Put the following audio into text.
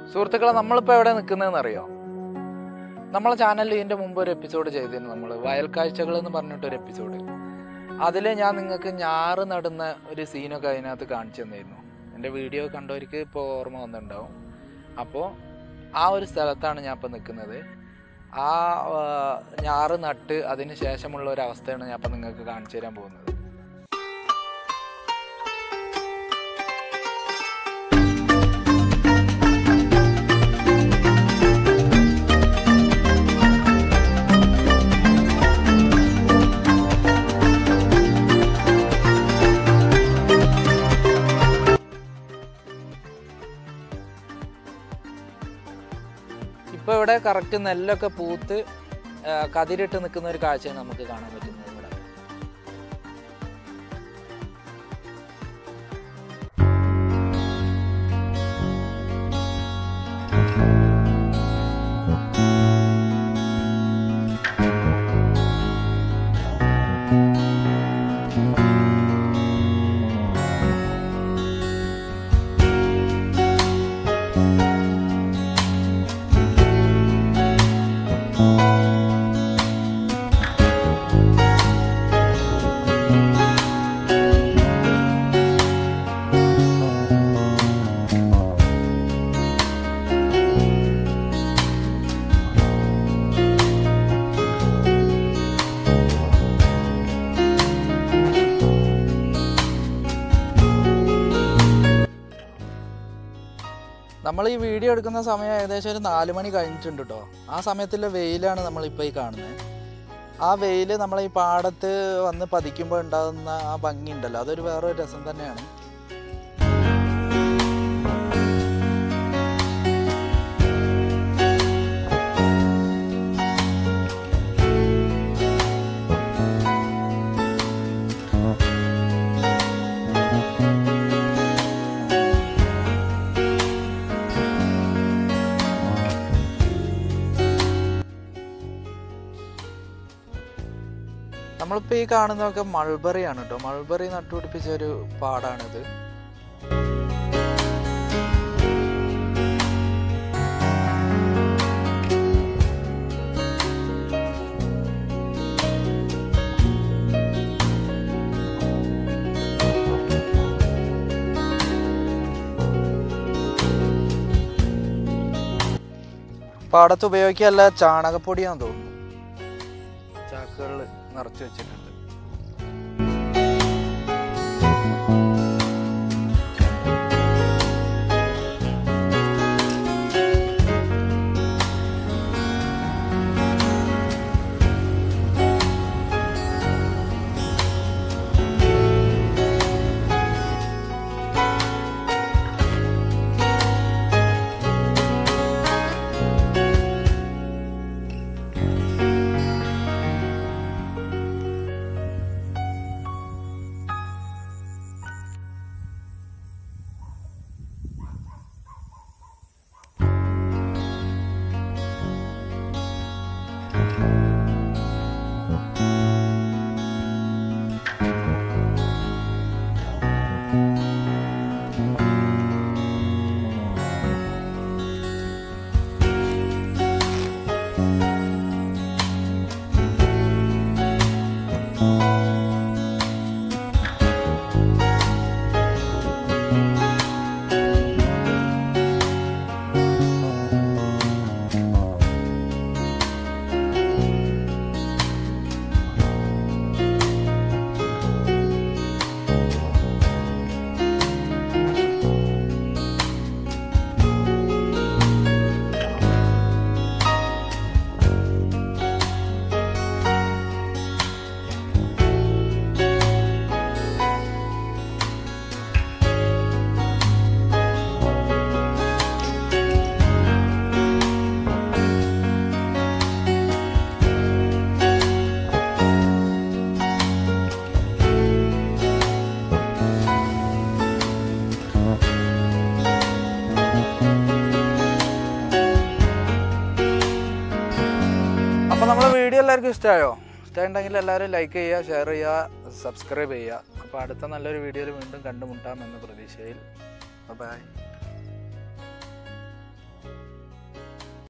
സുഹൃത്തുക്കളെ നമ്മളിപ്പോൾ എവിടെ നിൽക്കുന്നതെന്ന് അറിയോ നമ്മളെ ചാനലിൽ ഇതിൻ്റെ മുമ്പ് ഒരു എപ്പിസോഡ് ചെയ്തിരുന്നു നമ്മൾ വയൽക്കാഴ്ചകൾ എന്ന് പറഞ്ഞിട്ടൊരു എപ്പിസോഡ് അതിൽ ഞാൻ നിങ്ങൾക്ക് ഞാറ് നടുന്ന ഒരു സീനൊക്കെ അതിനകത്ത് കാണിച്ചു തന്നിരുന്നു എൻ്റെ വീഡിയോ കണ്ടവർക്ക് ഇപ്പോൾ ഓർമ്മ വന്നിട്ടുണ്ടാവും അപ്പോൾ ആ ഒരു സ്ഥലത്താണ് ഞാൻ ഇപ്പോൾ നിൽക്കുന്നത് ആ ആ, ഞാറ് നട്ട് അതിന് ശേഷമുള്ള ഒരു അവസ്ഥയാണ് ഞാൻ ഇപ്പം നിങ്ങൾക്ക് കാണിച്ചു തരാൻ പോകുന്നത് ഇപ്പോൾ ഇവിടെ കറക്റ്റ് നെല്ലൊക്കെ പൂത്ത് ആ, കതിരിട്ട് നിൽക്കുന്ന ഒരു കാഴ്ചയാണ് നമുക്ക് കാണാൻ പറ്റുന്നത് ഇവിടെ നമ്മൾ ഈ വീഡിയോ എടുക്കുന്ന സമയം ഏകദേശം ഒരു നാല് മണി കഴിഞ്ഞിട്ടുണ്ട് കേട്ടോ ആ സമയത്തുള്ള വെയിലാണ് നമ്മളിപ്പോൾ ഈ കാണുന്നത് ആ വെയിൽ നമ്മൾ ഈ പാടത്ത് വന്ന് പതിക്കുമ്പോൾ ഉണ്ടാകുന്ന ആ ഭംഗി ഉണ്ടല്ലോ അതൊരു വേറൊരു രസം തന്നെയാണ് നമ്മളിപ്പോൾ ഈ കാണുന്നതൊക്കെ മൾബറി ആണ് കേട്ടോ മൾബറി നട്ടുപിടിപ്പിച്ച ഒരു പാടാണിത് പാടത്ത് ഉപയോഗിക്കുകയല്ല ചാണകപ്പൊടിയാന്ന് തോന്നുന്നു ചാക്കുകളിൽ നിറച്ചു വെച്ചിട്ടുണ്ട് അപ്പോൾ നമ്മളെ വീഡിയോ എല്ലാവർക്കും ഇഷ്ടമായോ ഇഷ്ടമുണ്ടെങ്കിൽ എല്ലാവരും ലൈക്ക് ചെയ്യുക ഷെയർ ചെയ്യുക സബ്സ്ക്രൈബ് ചെയ്യുക അപ്പോൾ അടുത്ത നല്ലൊരു വീഡിയോയിൽ വീണ്ടും കണ്ടുമുട്ടാം എന്ന പ്രതീക്ഷയിൽ ബൈ